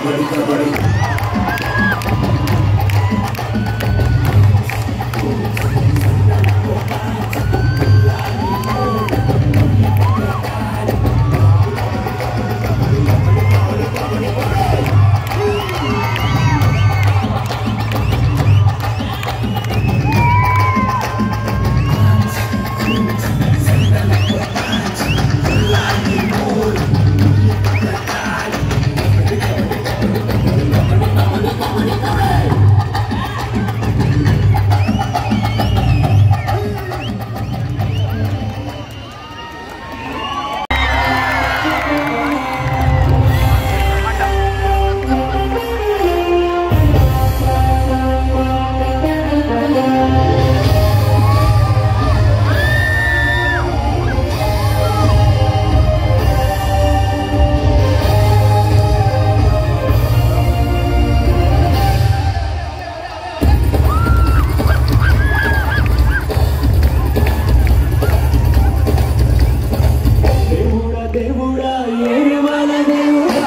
దేవుడా దేవుడా ఏమల దేవుడా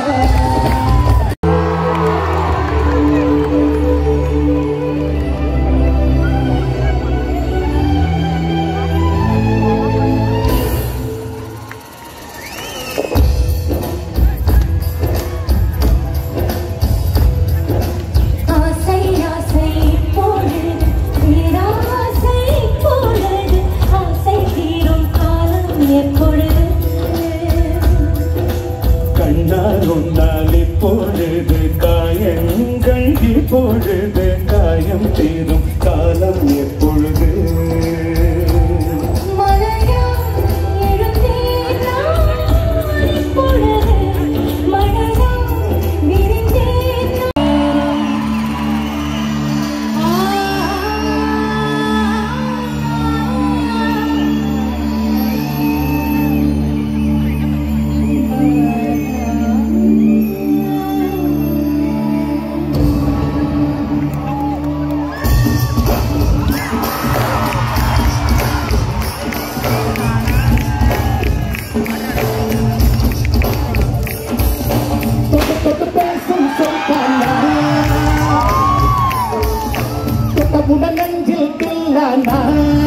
ஆசை ஆசை போடுது பேராசை போடுது ஆசை தீரும் காலம் எப்பொழுது கண்ணால் உண்டால் இப்பொழுது காயங்கள் இப்பொழுது காயம் தீரும் காலம் எப்பொழுது மழையா எழுந்தேன் நான் இப்பொழுது மழையா விரிந்தேன் தொட்டு தொட்டு பேசும் சொற்கானா தொட்டவுடன் நெஞ்சில் கில்லானா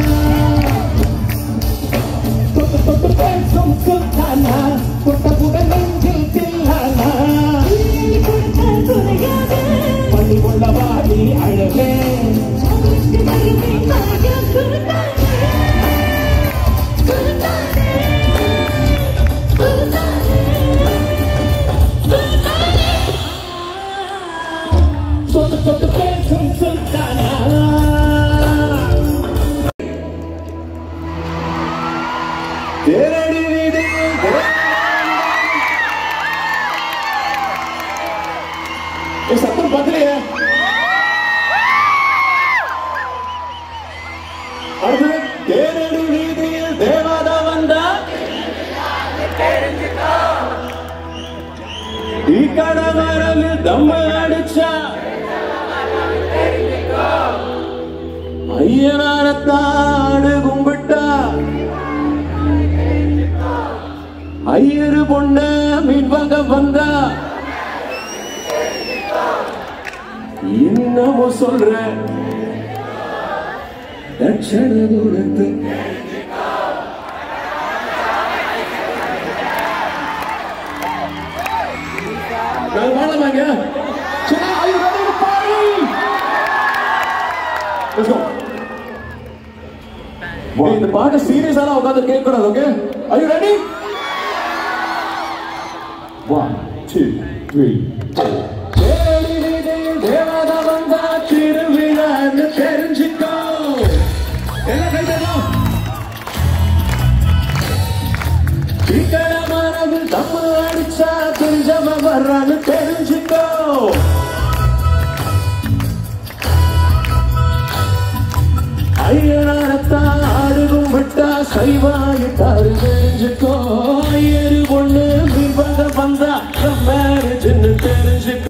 தொட்டு தொட்டு பேசும் சொற்கானா தொட்டவுடன் நெஞ்சில் கில்லானா கொடுத்த குறையாது பள்ளி உள்ள வாடி அழகே அவருக்கு மகிமை பாக்கியம் கொடுத்தானே கொடுத்தானே கொடுத்தானே தொட்டு தொட்டு பேசும் சொற்கானா தேரடி வீதியில் தே- ஏ, சத்தம் பத்தலையே அடுத்தது தேரடி வீதியில் தேவாதா வந்தா ಈ ಕಡವರಲ್ಲಿ ದಮ್ಮ ಅಡಿಚ ஐயனாரத்தாடு கும்பிட்ட ஐயரு பொண்ண மீன்வாங்க வந்தா இன்னமும் சொல்றேன் தட்சண தூரத்து நாங்க பாடலாமாங்க சரி are you ready to party? Let's go. ஏய், இந்த பாட்டை சீரியஸாலாம் உட்காந்து கேட்க கூடாது okay Are you ready? One, two, three, four. தேடி வீதியில் தேவதை வந்தா திருவிழான்னு தெரிஞ்சுக்கோ எல்லாம் கை தட்டலாம். சீக்கிரமானது தம்மு அடிச்சா தெரிஞ்சவ வர்றான்னு தெரிஞ்சுக்கோ ஐயனாரத்தான் ஆடுகும் விட்டா சைவாயிட்டாரு தெரிஞ்சுக்கோ ஐயரு பொண்ணு விவங்க வந்தா மேரேஜ்னு தெரிஞ்சுக்கோ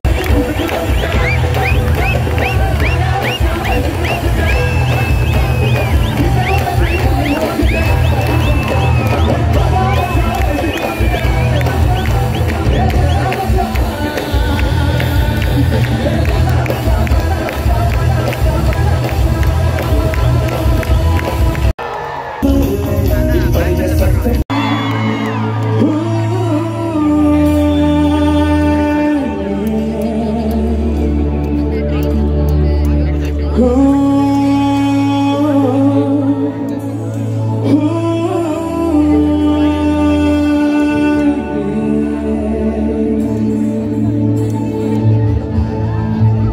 ஆ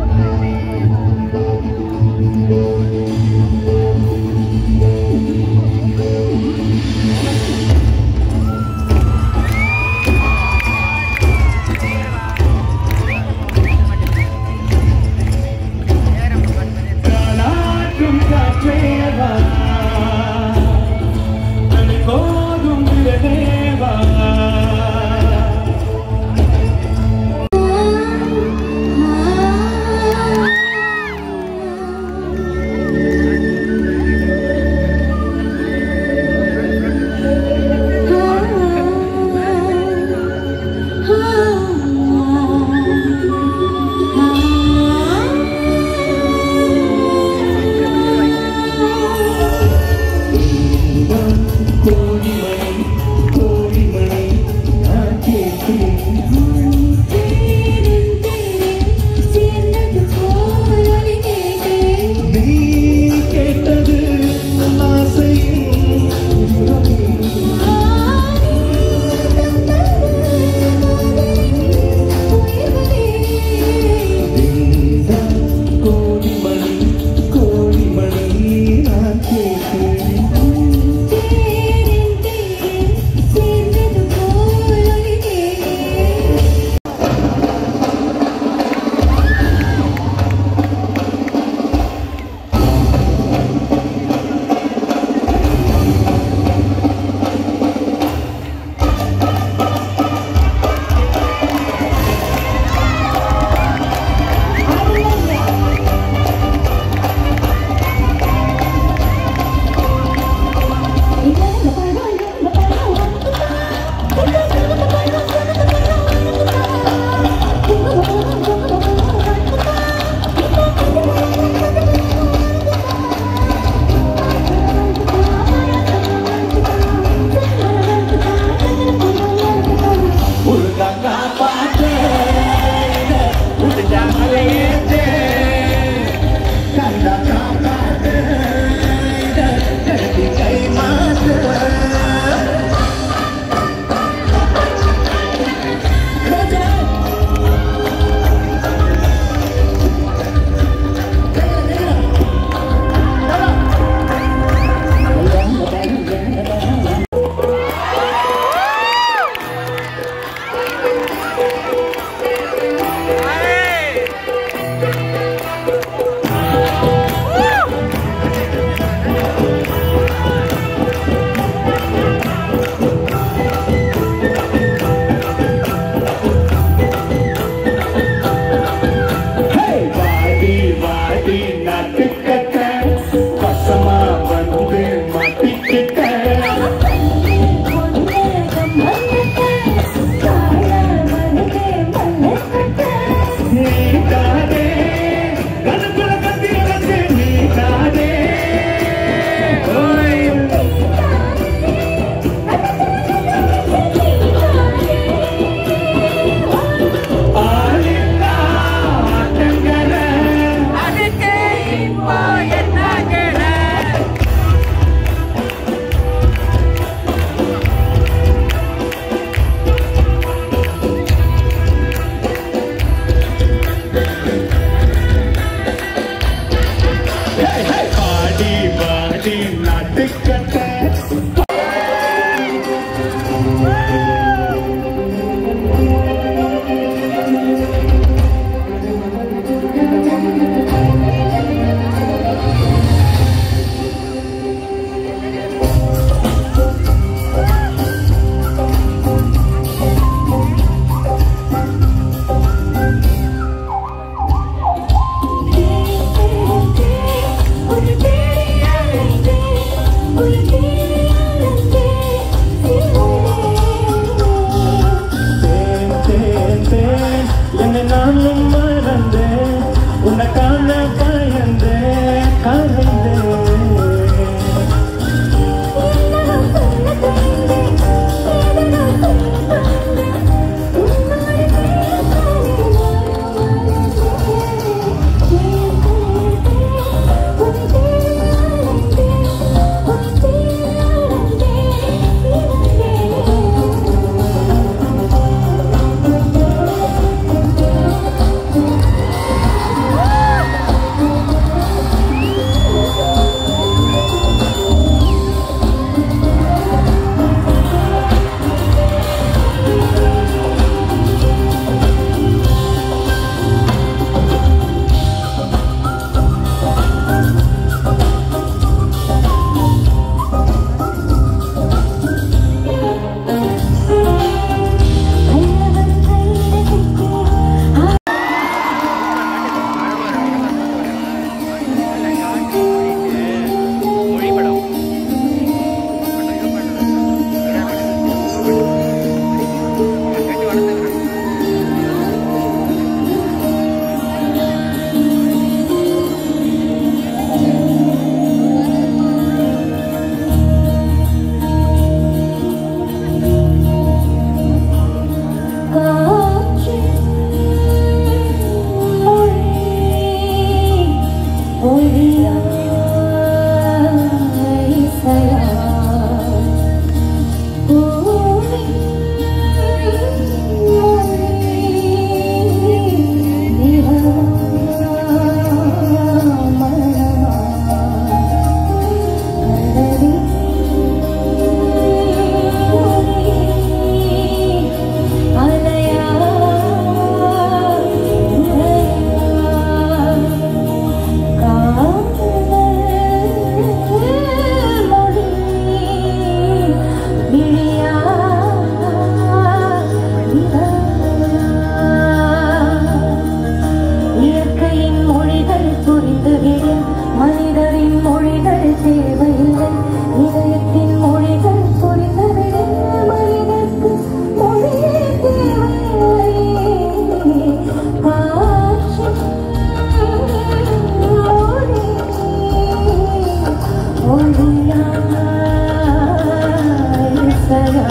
எல்லாம் மறந்தேன் உன்னை காண பயந்தேன் கரைந்தேன் இயற்கையின் மொழிகள் புரிந்துவிடும் மனிதரின் மொழிகள் தேவையில்லை இதயத்தின் மொழிகள் புரிந்துவிடும் மனிதர்க்கு மொழியே தேவையில்லை காற்று மொழி ஒளியாய் சதா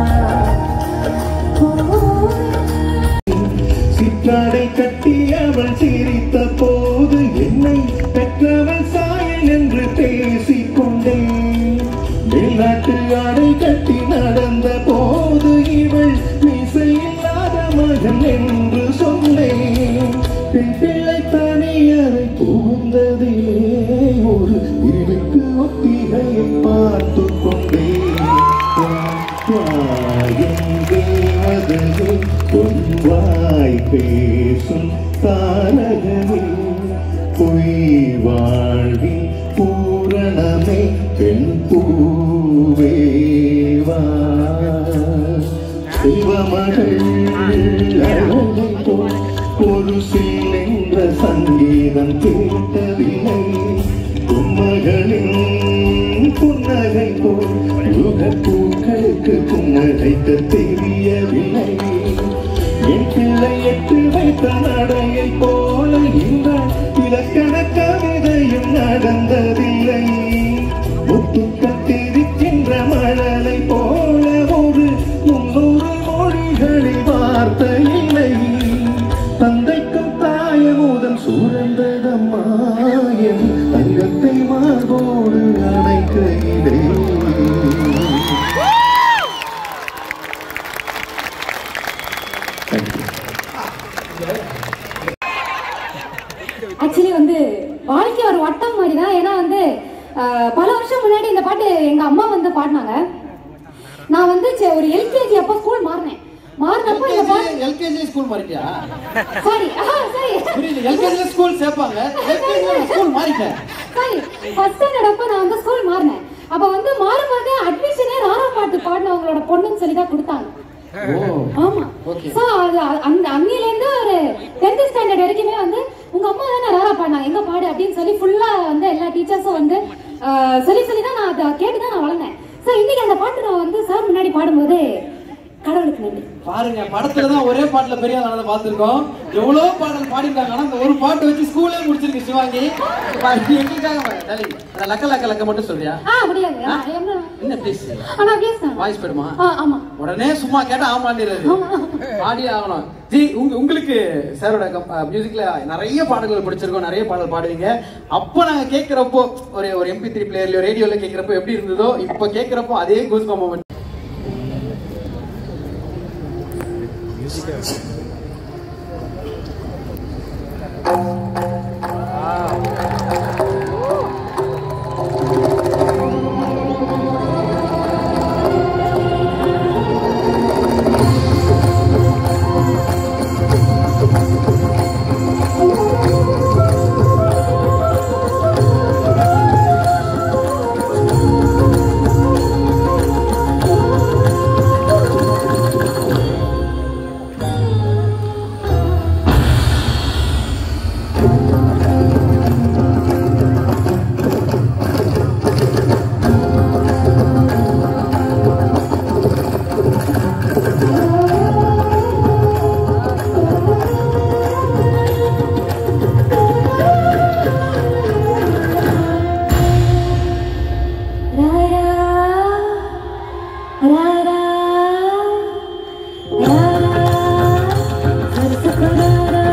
சிற்றாடை கட்டி அவள் சிரித்த போது என்னை பெற்றவள் சாயல் என்று பேசிக் கொண்டேன் வெளிநாட்டு ஆடை கட்டி நடந்த போது இவள் மீசையில்லாத மகன் என்று சொன்னேன் பெண் பிள்ளை தனியறை புகுந்ததிலே ஒரு இருளுக்கு ஒத்திகையை பார்த்து கொண்டேன் தேவதையே பொன்வாய் பேசும் தாரகமே பொய் வாழ்வின் பூரணமே பெண் பூவேவா சிவமகள் அழகை போல் ஒரு சில் என்ற சங்கீதம் கேட்டதில்லை உம்மகளின் புன்னகை போல் யுக பூக்களுக்கு புன்னகைக்க தெரியவில்லை என் பிள்ளை எட்டு வைத்த நடையை போல இந்த இலக்கண கவிதையும் நடந்ததில்லை ஒத்துக்கத்திருக்கின்ற மழலை போல ஒரு முன்னூறு மொழிகளில் வார்த்தை இல்லை தந்தைக்கும் தாயமுதன் சுரந்ததம்மா என் தங்கத்தை மார்போடு அணைக்கையிலே ஆக்சுவலி வந்து வாழ்க்கை ஒரு வட்டம் மாதிரி தான் ஏன்னா வந்து ஆஹ், பல வருஷம் முன்னாடி இந்த பாட்டு எங்க அம்மா வந்து பாடினாங்க நான் வந்து சே- ஒரு எல்கேஜி அப்போ ஸ்கூல் மாறினேன் மாறினப்போ இந்த பாட்டு எல்கேஜி ஸ்கூல் மாறிட்டியா சாரி சாரி புரியல எல்கேஜி ஸ்கூல் சேர்ப்பாங்க எல்கேஜி ஸ்கூல் மாறிட்டேன் சாரி ஃபர்ஸ்ட் ஸ்டாண்டர்ட் அப்போ நான் வந்து ஸ்கூல் மாறினேன் அப்போ வந்து மாறும்போது அட்மிஷனே ராரா பாட்டு பாடினவங்களோட பொண்ணுன்னு சொல்லி தான் கொடுத்தாங்க ஓ ஆமா Okay. சோ அது அ- அந்த அன்னில இருந்து ஒரு 10th ஸ்டாண்டர்ட் வரைக்குமே வந்து உங்க அம்மா தானே ராரா பாடினாங்க எங்க பாடு அப்படின்னு சொல்லி ஃபுல்லா வந்து எல்லா டீச்சர்ஸும் வந்து ஆஹ், சொல்லி சொல்லி தான் நான் அதை கேட்டு தான் நான் வளர்ந்தேன் சோ இன்னைக்கு அந்த பாட்டு நான் வந்து சார் முன்னாடி பாடும்போது கடவுளுக்கு நன்றி பாருங்க படத்துல தான் ஒரே பாட்டுல பெரிய ஆளானதை பார்த்திருக்கோம் எவ்வளவு பாடல் பாடிருக்காங்க ஆனா அந்த ஒரு பாட்டு வச்சு ஸ்கூலே முடிச்சிருக்கு சிவாங்கி பாரு, எங்களுக்காக பாரு, தள்ளி. அந்த லக்க லக்க லக்க மட்டும் சொல்றியா ஆ முடியாது நான் என்ன என்ன ப்ளீஸ் ஆனா ப்ளீஸ் வாய்ஸ் போயிடுமா ஆ ஆமா உடனே சும்மா கேட்டா ஆமாண்டிடுறது பாடி ஆகணும் ஜி உங்க உங்களுக்கு சாரோட மியூசிக்ல நிறைய பாடல்கள் பிடிச்சிருக்கோம் நிறைய பாடல் பாடுவீங்க அப்போ நாங்க கேட்கிறப்போ ஒரு ஒரு எம்பி த்ரீ பிளேயர்லயோ ரேடியோல கேட்கிறப்போ எப்படி இருந்ததோ இப்போ கேட்கிறப்போ அதே கூஸ் மொமெண்ட் ராரா ராரா ராரா சரசகராரா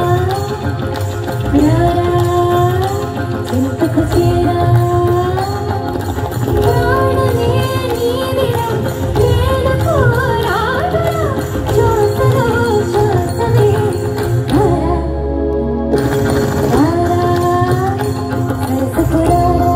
ராரா சிந்தகுசேரா ராணனே நீவிரம் ஏனகோ ராரா ஜோசனோ ஜோசனே ராரா ராரா சரசகராரா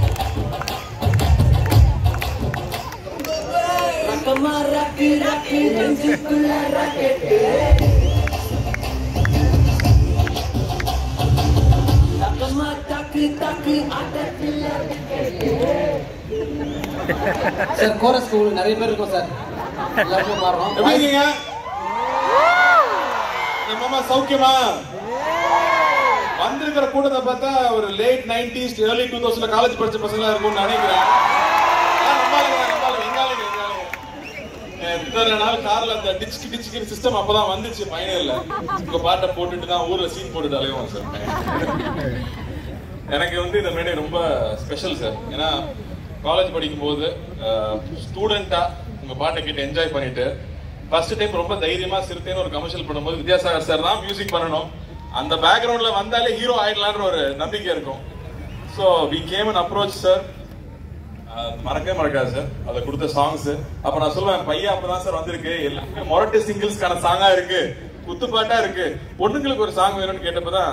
Raka சார் கோரஸ் நிறைய பேர் இருக்கோம் சார் எல்லாருமே பாடுறோம் எப்படி இருக்கீங்க நம்ம அம்மா சௌக்கியமா வந்திருக்கிற கூட்டத்தை பார்த்தா ஒரு லேட் நைன்டிஸ் ஏர்லி டூ தௌசண்ட்ல காலேஜ் படிச்ச பசங்களா இருக்கும்னு நினைக்கிறேன் ஆ, நம்பாளுங்க, நம்பாளுங்க, எங்க ஆளுங்க, எங்க ஆளுங்க. அஹ் இத்தனை நாள் கார்ல அந்த டிச்சுக்கு டிச்சுக்கு சிஸ்டம் அப்பதான் வந்துச்சு ஃபைனல்ல உங்க பாட்டை போட்டுட்டு தான் ஊர்ல சீன் போட்டுட்டு அலைவோம் சார் எனக்கு வந்து இந்த மேடை ரொம்ப ஸ்பெஷல் சார் ஏன்னா காலேஜ் படிக்கும்போது ஸ்டூடெண்டா உங்க பாட்டை கேட்டு என்ஜாய் பண்ணிட்டு ஃபர்ஸ்ட் டைம் ரொம்ப தைரியமா சிறுத்தைன்னு ஒரு கமர்ஷியல் பண்ணும்போது வித்யாசாகர் சார் தான் மியூசிக் பண்ணணும் அந்த பேக்ரவுண்ட்ல வந்தாலே ஹீரோ ஆயிடலான்ற ஒரு நம்பிக்கை இருக்கும் so we came an approach sir மறக்கவே மறக்காது சார் அதை கொடுத்த சாங்ஸ் அப்ப நான் சொல்லுவேன் பையன் அப்பதான் சார் வந்திருக்கு எல்லாமே மொரட்டு சிங்கிள்ஸ்க்கான சாங்கா இருக்கு குத்துப்பாட்டா இருக்கு பொண்ணுங்களுக்கு ஒரு சாங் வேணும்னு கேட்டப்பதான்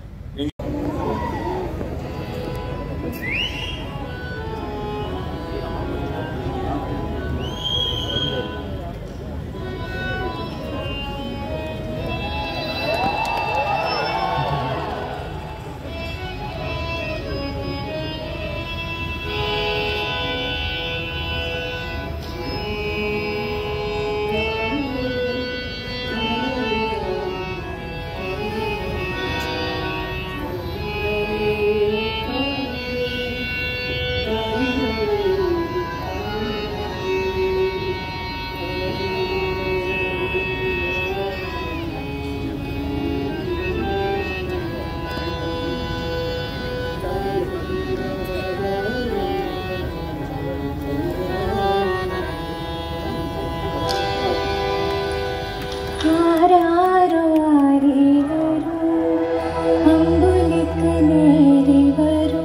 ആരാരോ ആരേവരോ അമ്പുലിക്ക് നേരെ വരൂ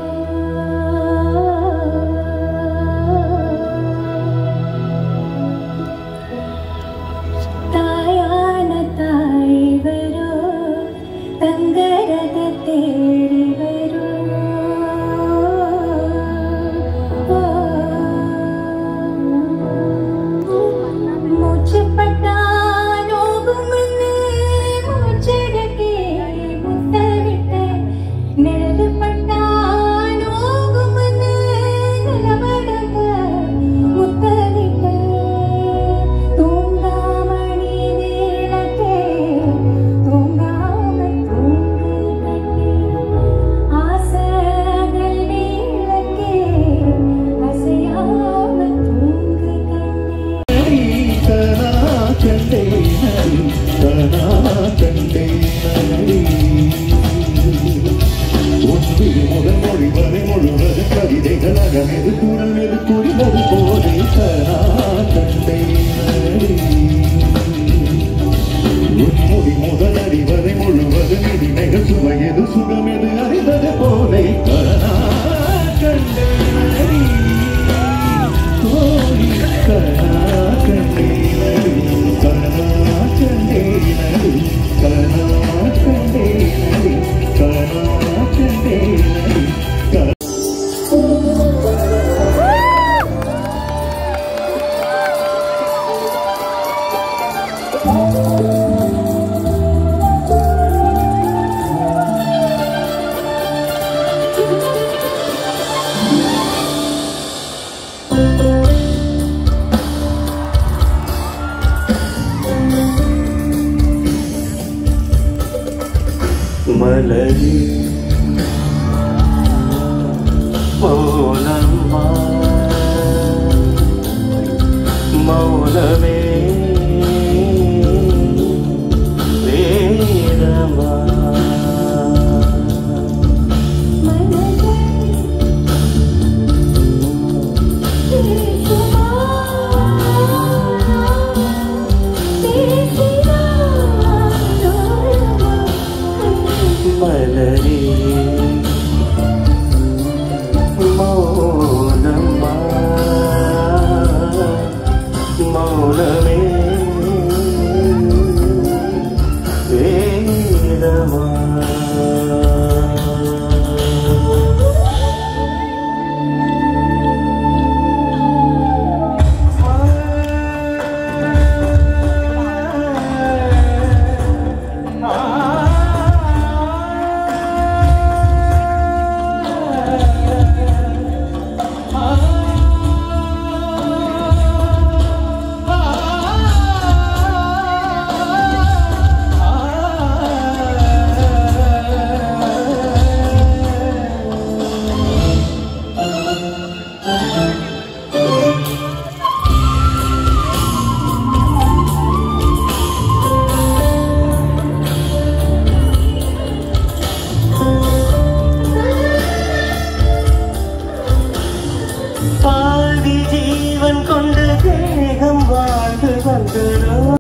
തായാന തായി വരൂ തങ്കരത തേടി വരൂ മൂച്ചപ്പെട്ടാനോകുമെന്ന് മൂച്ചടക്കെ മുത്തവിട്ട് നിഴലുപെട്ടാനോകുമെന്ന് നിലവടക്ക് മുത്തവിട്ട് തൂങ്കാമണി നീളത്തെ തൂങ്കാമ തൂங்கு കണ്ണേ ஆசைகள் நீளக்கே அசையாம தூங்கு கண்ணே மொழி வரை முழுவது கவிதைகள் அகமெது குரமெது புரிவது போதை தரா கண்டே உன்மொழி முதல் அறிவதை முழுவது நிதிமைகள் சுவையது சுகமெது அறிவது போதை தரா கண்டே தோழி கரா கண்டே கரா கண்டே கரா கண்டே கரா கண்டே கரா மலரி மௌனம்மா மௌனமே வேதமா மலரி மௌனம்மா மௌனமே வேதமா ஆ ஆ